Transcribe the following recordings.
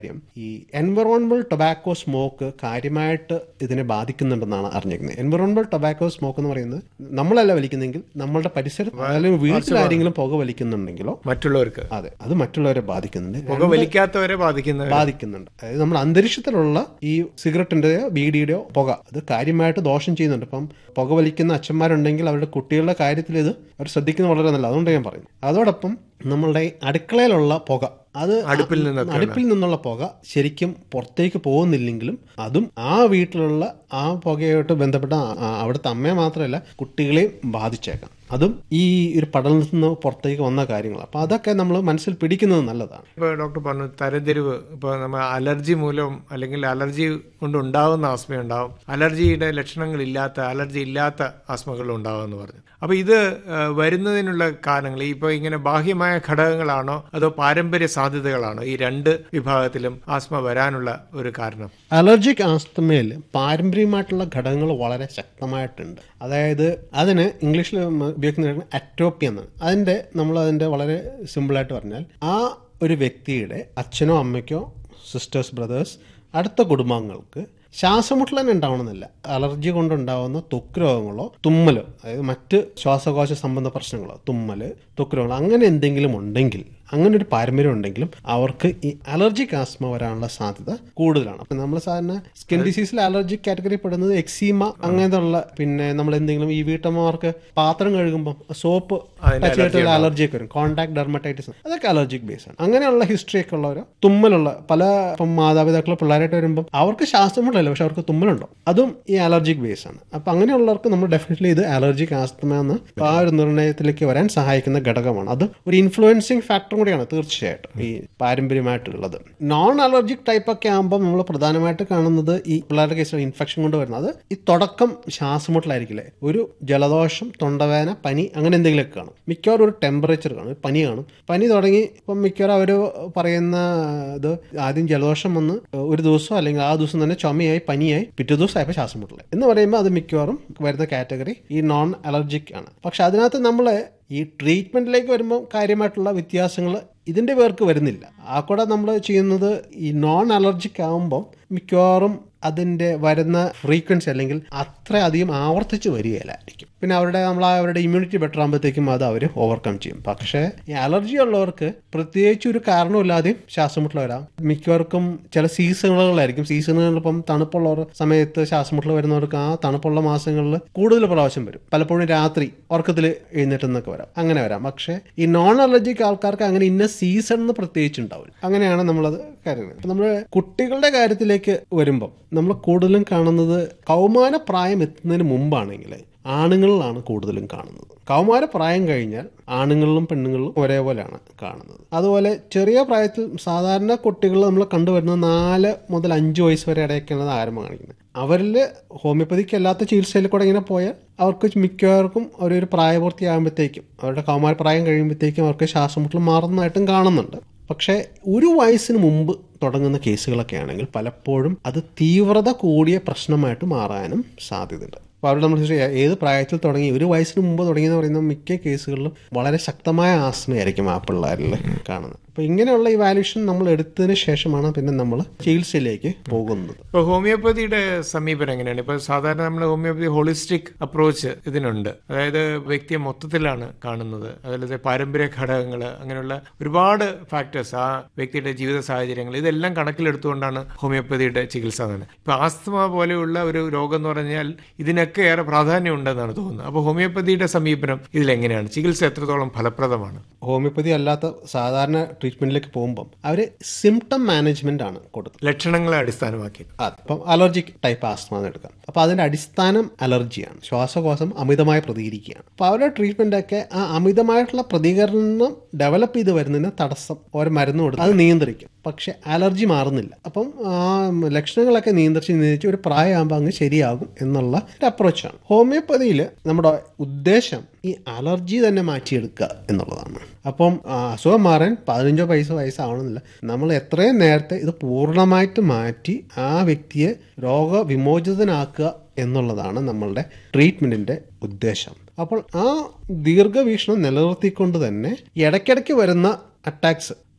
കാര്യം ഈ environmental tobacco smoke കാര്യമായിട്ട് ഇതിനെ ബാധിക്കുന്നുണ്ടെന്നാണ് അറിഞ്ഞിരിക്കുന്നത് എൻവറോൺമെന്റൽ ടൊബാക്കോ സ്മോക്ക് എന്ന് പറയുന്നത് നമ്മളല്ല വലിക്കുന്നെങ്കിൽ നമ്മളുടെ പരിസരത്ത് അല്ലെങ്കിൽ വീട്ടിൽ ആരെങ്കിലും പുക വലിക്കുന്നുണ്ടെങ്കിലോ മറ്റുള്ളവർക്ക് അതെ അത് മറ്റുള്ളവരെ ബാധിക്കുന്നുണ്ട് പുക വലിക്കാത്തവരെ ബാധിക്കുന്ന ബാധിക്കുന്നുണ്ട് അതായത് നമ്മുടെ അന്തരീക്ഷത്തിലുള്ള ഈ സിഗരറ്റിന്റെയോ ബീഡിയുടെയോ പുക അത് കാര്യമായിട്ട് ദോഷം ചെയ്യുന്നുണ്ട് ഇപ്പം പുക വലിക്കുന്ന അച്ഛന്മാരുണ്ടെങ്കിൽ അവരുടെ കുട്ടികളുടെ കാര്യത്തിൽ ഇത് അവർ ശ്രദ്ധിക്കുന്നത് വളരെ നല്ല അതുകൊണ്ട് ഞാൻ പറയുന്നു അതോടൊപ്പം നമ്മളുടെ അടുക്കളയിലുള്ള പുക അത് അടുപ്പിൽ നിന്നൊക്കെ അടുപ്പിൽ നിന്നുള്ള പുക ശരിക്കും പുറത്തേക്ക് പോകുന്നില്ലെങ്കിലും അതും ആ വീട്ടിലുള്ള ആ പുകയായിട്ട് ബന്ധപ്പെട്ട ആ- ആ അവിടുത്തെ അമ്മയെ മാത്രമല്ല കുട്ടികളെയും ബാധിച്ചേക്കാം അതും ഈ ഒരു പഠനത്തിൽ നിന്ന് പുറത്തേക്ക് വന്ന കാര്യങ്ങൾ അപ്പം അതൊക്കെ നമ്മൾ മനസ്സിൽ പിടിക്കുന്നത് നല്ലതാണ് ഇപ്പൊ ഡോക്ടർ പറഞ്ഞു തരംതിരിവ് ഇപ്പൊ നമ്മൾ അലർജി മൂലം അല്ലെങ്കിൽ അലർജി കൊണ്ട് ഉണ്ടാകുന്ന ആസ്മ ഉണ്ടാവും അലർജിയുടെ ലക്ഷണങ്ങൾ ഇല്ലാത്ത അലർജി ഇല്ലാത്ത ആസ്മകൾ ഉണ്ടാവും എന്ന് പറഞ്ഞു അപ്പൊ ഇത് ആ, വരുന്നതിനുള്ള കാരണങ്ങൾ ഇപ്പൊ ഇങ്ങനെ ബാഹ്യമായ ഘടകങ്ങളാണോ അതോ പാരമ്പര്യ സാധ്യതകളാണോ ഈ രണ്ട് വിഭാഗത്തിലും ആസ്മ വരാനുള്ള ഒരു കാരണം അലർജിക് ആസ്തമയിൽ പാരമ്പര്യമായിട്ടുള്ള ഘടകങ്ങൾ വളരെ ശക്തമായിട്ടുണ്ട് അതായത് അതിന് ഇംഗ്ലീഷിൽ ഉപയോഗിക്കുന്ന അറ്റോപ്പി എന്നാണ് അതിൻ്റെ നമ്മൾ അതിൻ്റെ വളരെ സിമ്പിളായിട്ട് പറഞ്ഞാൽ ആ ഒരു വ്യക്തിയുടെ അച്ഛനോ അമ്മയ്ക്കോ സിസ്റ്റേഴ്സ് ബ്രദേഴ്സ് അടുത്ത കുടുംബാംഗങ്ങൾക്ക് ശ്വാസമുട്ടൽ തന്നെ ഉണ്ടാവണമെന്നില്ല അലർജി കൊണ്ടുണ്ടാവുന്ന ത്വക്ക് രോഗങ്ങളോ തുമ്മലോ അതായത് മറ്റ് ശ്വാസകോശ സംബന്ധ പ്രശ്നങ്ങളോ തുമ്മല് ത്വക്ക് രോഗങ്ങൾ അങ്ങനെ എന്തെങ്കിലും ഉണ്ടെങ്കിൽ അങ്ങനെ ഒരു പാരമ്പര്യം ഉണ്ടെങ്കിലും അവർക്ക് ഈ അലർജിക് ആസ്മ വരാനുള്ള സാധ്യത കൂടുതലാണ് അപ്പം നമ്മൾ സാധാരണ സ്കിൻ ഡിസീസിൽ അലർജിക് കാറ്റഗറി പെടുന്നത് എക്സീമ അങ്ങനത്തെ ഉള്ള പിന്നെ നമ്മൾ എന്തെങ്കിലും ഈ വീട്ടമ്മമാർക്ക് പാത്രം കഴുകുമ്പോൾ സോപ്പ് ടച്ച് ചെയ്തിട്ടുള്ള അലർജി ഒക്കെ വരും കോണ്ടാക്ട് ഡെർമറ്റൈറ്റിസ് അതൊക്കെ അലർജിക് ബേസ് ആണ് അങ്ങനെയുള്ള ഹിസ്റ്ററി ഒക്കെ ഉള്ളവർ തുമ്മലുള്ള പല ഇപ്പം മാതാപിതാക്കൾ പിള്ളേരായിട്ട് വരുമ്പോൾ അവർക്ക് ശ്വാസമുട്ടല്ല പക്ഷെ അവർക്ക് തുമ്മലുണ്ടോ അതും ഈ അലർജിക് ബേസ് ആണ് അപ്പം അങ്ങനെയുള്ളവർക്ക് നമ്മൾ ഡെഫിനറ്റ്ലി ഇത് അലർജിക് ആസ്തമ എന്ന് ആ ഒരു നിർണ്ണയത്തിലേക്ക് വരാൻ സഹായിക്കുന്ന ഘടകമാണ് അത് ഒരു ഇൻഫ്ലുവൻസിങ് ഫാക്ടർ കൂടിയാണ് തീർച്ചയായിട്ടും ഈ പാരമ്പര്യമായിട്ടുള്ളത് നോൺ അലർജിക് ടൈപ്പ് ഒക്കെ ആകുമ്പോൾ നമ്മൾ പ്രധാനമായിട്ട് കാണുന്നത് ഈ പിള്ളേരുടെ കേസിൽ ഇൻഫെക്ഷൻ കൊണ്ട് വരുന്നത് ഈ തുടക്കം ശ്വാസമുട്ടലായിരിക്കില്ലേ ഒരു ജലദോഷം തൊണ്ടവേദന പനി അങ്ങനെ എന്തെങ്കിലുമൊക്കെ കാണും മിക്കവാറും ഒരു ടെമ്പറേച്ചർ കാണും ഒരു പനി കാണും പനി തുടങ്ങി ഇപ്പം മിക്കവാറും അവർ പറയുന്ന ഇത് ആദ്യം ജലദോഷം വന്ന് ഒരു ദിവസം അല്ലെങ്കിൽ ആ ദിവസം തന്നെ ചുമയായി പനിയായി പിറ്റേ ദിവസം ആയപ്പോൾ ശ്വാസം മുട്ടലായി എന്ന് പറയുമ്പോൾ അത് മിക്കവാറും വരുന്ന കാറ്റഗറി ഈ നോൺ അലർജിക് ആണ് പക്ഷെ അതിനകത്ത് നമ്മൾ ഈ ട്രീറ്റ്മെന്റിലേക്ക് വരുമ്പോൾ കാര്യമായിട്ടുള്ള വ്യത്യാസങ്ങൾ ഇതിന്റെ പേർക്ക് വരുന്നില്ല ആ കൂടെ നമ്മൾ ചെയ്യുന്നത് ഈ നോൺ അലർജിക് ആകുമ്പോൾ മിക്കവാറും അതിന്റെ വരുന്ന ഫ്രീക്വൻസി അല്ലെങ്കിൽ അത്ര അധികം ആവർത്തിച്ച് വരികയില്ലായിരിക്കും പിന്നെ അവരുടെ നമ്മൾ ആ അവരുടെ ഇമ്മ്യൂണിറ്റി ബെറ്റർ ആകുമ്പോഴത്തേക്കും അത് അവർ ഓവർകം ചെയ്യും പക്ഷേ ഈ അലർജി ഉള്ളവർക്ക് പ്രത്യേകിച്ച് ഒരു കാരണമില്ലാതെയും ശ്വാസമുട്ടൽ വരാം മിക്കവർക്കും ചില സീസണുകളായിരിക്കും സീസണുകളിൽ ഇപ്പം തണുപ്പുള്ള സമയത്ത് ശ്വാസമുട്ടൽ വരുന്നവർക്ക് ആ തണുപ്പുള്ള മാസങ്ങളിൽ കൂടുതൽ പ്രാവശ്യം വരും പലപ്പോഴും രാത്രി ഉറക്കത്തിൽ എഴുന്നേറ്റെന്നൊക്കെ വരാം അങ്ങനെ വരാം പക്ഷേ ഈ നോൺ അലർജിക് ആൾക്കാർക്ക് അങ്ങനെ ഇന്ന സീസൺ എന്ന് പ്രത്യേകിച്ച് ഉണ്ടാവില്ല അങ്ങനെയാണ് നമ്മളത് കരുതുന്നത് ഇപ്പം നമ്മൾ കുട്ടികളുടെ കാര്യത്തിലേക്ക് വരുമ്പം നമ്മൾ കൂടുതലും കാണുന്നത് കൗമാര പ്രായം എത്തുന്നതിന് മുമ്പാണെങ്കിൽ ആണുങ്ങളിലാണ് കൂടുതലും കാണുന്നത് കൗമാര പ്രായം കഴിഞ്ഞാൽ ആണുങ്ങളിലും പെണ്ണുങ്ങളിലും ഒരേപോലെയാണ് കാണുന്നത് അതുപോലെ ചെറിയ പ്രായത്തിൽ സാധാരണ കുട്ടികൾ നമ്മൾ കണ്ടുവരുന്നത് നാല് മുതൽ അഞ്ച് വയസ്സ് വരെ ഇടയ്ക്കാണ് ആരംഭം കാണിക്കുന്നത് അവരിൽ ഹോമിയോപ്പതിക്ക് അല്ലാത്ത ചികിത്സയിൽ കൂടെ ഇങ്ങനെ പോയാൽ അവർക്ക് മിക്കവർക്കും ഒരു പ്രായപൂർത്തിയാകുമ്പോഴത്തേക്കും അവരുടെ കൗമാര പ്രായം കഴിയുമ്പോഴത്തേക്കും അവർക്ക് ശ്വാസമുട്ടൽ മാറുന്നതായിട്ടും കാണുന്നുണ്ട് പക്ഷേ ഒരു വയസ്സിന് മുമ്പ് തുടങ്ങുന്ന കേസുകളൊക്കെ ആണെങ്കിൽ പലപ്പോഴും അത് തീവ്രത കൂടിയ പ്രശ്നമായിട്ട് മാറാനും സാധ്യതയുണ്ട് അപ്പോൾ അവിടെ നമ്മൾ ചോദിച്ചാൽ ഏത് പ്രായത്തിൽ തുടങ്ങി ഒരു വയസ്സിന് മുമ്പ് തുടങ്ങിയെന്ന് പറയുന്ന മിക്ക കേസുകളിലും വളരെ ശക്തമായ ആസ്മയായിരിക്കും ആ പിള്ളേരിൽ കാണുന്നത് അപ്പോൾ ഇങ്ങനെയുള്ള ഇവാലുവേഷൻ നമ്മൾ എടുത്തതിന് ശേഷമാണ് പിന്നെ നമ്മൾ ചികിത്സയിലേക്ക് പോകുന്നത് ഇപ്പൊ ഹോമിയോപ്പതിയുടെ സമീപനം എങ്ങനെയാണ് ഇപ്പൊ സാധാരണ നമ്മൾ ഹോമിയോപ്പതി ഹോളിസ്റ്റിക് അപ്രോച്ച് ഇതിനുണ്ട് അതായത് വ്യക്തിയെ മൊത്തത്തിലാണ് കാണുന്നത് അതുപോലെ പാരമ്പര്യ ഘടകങ്ങൾ അങ്ങനെയുള്ള ഒരുപാട് ഫാക്ടേഴ്സ് ആ വ്യക്തിയുടെ ജീവിത സാഹചര്യങ്ങൾ ഇതെല്ലാം കണക്കിലെടുത്തുകൊണ്ടാണ് ഹോമിയോപ്പതിയുടെ ചികിത്സ തന്നെ ഇപ്പൊ ആസ്തമ പോലെയുള്ള ഒരു രോഗം എന്ന് പറഞ്ഞാൽ ഇതിനൊക്കെ ഏറെ പ്രാധാന്യം ഉണ്ടെന്നാണ് തോന്നുന്നത് അപ്പോൾ ഹോമിയോപ്പതിയുടെ സമീപനം ഇതിലെങ്ങനെയാണ് ചികിത്സ എത്രത്തോളം ഫലപ്രദമാണ് ഹോമിയോപ്പതി അല്ലാത്ത സാധാരണ ട്രീറ്റ്മെന്റിലേക്ക് പോകുമ്പം അവർ സിംറ്റം മാനേജ്മെന്റ് ആണ് കൊടുക്കുന്നത് ലക്ഷണങ്ങളെ അടിസ്ഥാനമാക്കി അതെ അപ്പം അലർജിക് ടൈപ്പ് ആസ്മ എന്ന് എടുക്കാം അപ്പോൾ അതിന്റെ അടിസ്ഥാനം അലർജിയാണ് ശ്വാസകോശം അമിതമായി പ്രതികരിക്കുകയാണ് അപ്പോൾ അവരുടെ ട്രീറ്റ്മെന്റ് ഒക്കെ ആ അമിതമായിട്ടുള്ള പ്രതികരണം ഡെവലപ്പ് ചെയ്ത് വരുന്നതിന് തടസ്സം ഓരോ മരുന്ന് കൊടുത്ത് അത് നിയന്ത്രിക്കും പക്ഷെ അലർജി മാറുന്നില്ല അപ്പം ആ ലക്ഷണങ്ങളൊക്കെ നിയന്ത്രിച്ച് നിയന്ത്രിച്ച് ഒരു പ്രായമാകുമ്പോൾ അങ്ങ് ശരിയാകും എന്നുള്ള ഒരു അപ്രോച്ചാണ് ഹോമിയോപ്പതിയിൽ നമ്മുടെ ഉദ്ദേശം ഈ അലർജി തന്നെ മാറ്റിയെടുക്കുക എന്നുള്ളതാണ് അപ്പം ആ, അസുഖം മാറാൻ പതിനഞ്ചോ പൈസ വയസ്സാവണമെന്നില്ല നമ്മൾ എത്രയും നേരത്തെ ഇത് പൂർണ്ണമായിട്ട് മാറ്റി ആ വ്യക്തിയെ രോഗവിമോചിതനാക്കുക എന്നുള്ളതാണ് നമ്മളുടെ ട്രീറ്റ്മെന്റിന്റെ ഉദ്ദേശം അപ്പോൾ ആ ദീർഘവീക്ഷണം നിലനിർത്തിക്കൊണ്ട് തന്നെ ഇടയ്ക്കിടയ്ക്ക് വരുന്ന അറ്റാക്സ്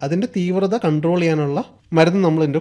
അതിൻ്റെ തീവ്രത കൺട്രോൾ ചെയ്യാനുള്ള മരുന്ന് നമ്മൾ ഇതിൻ്റെ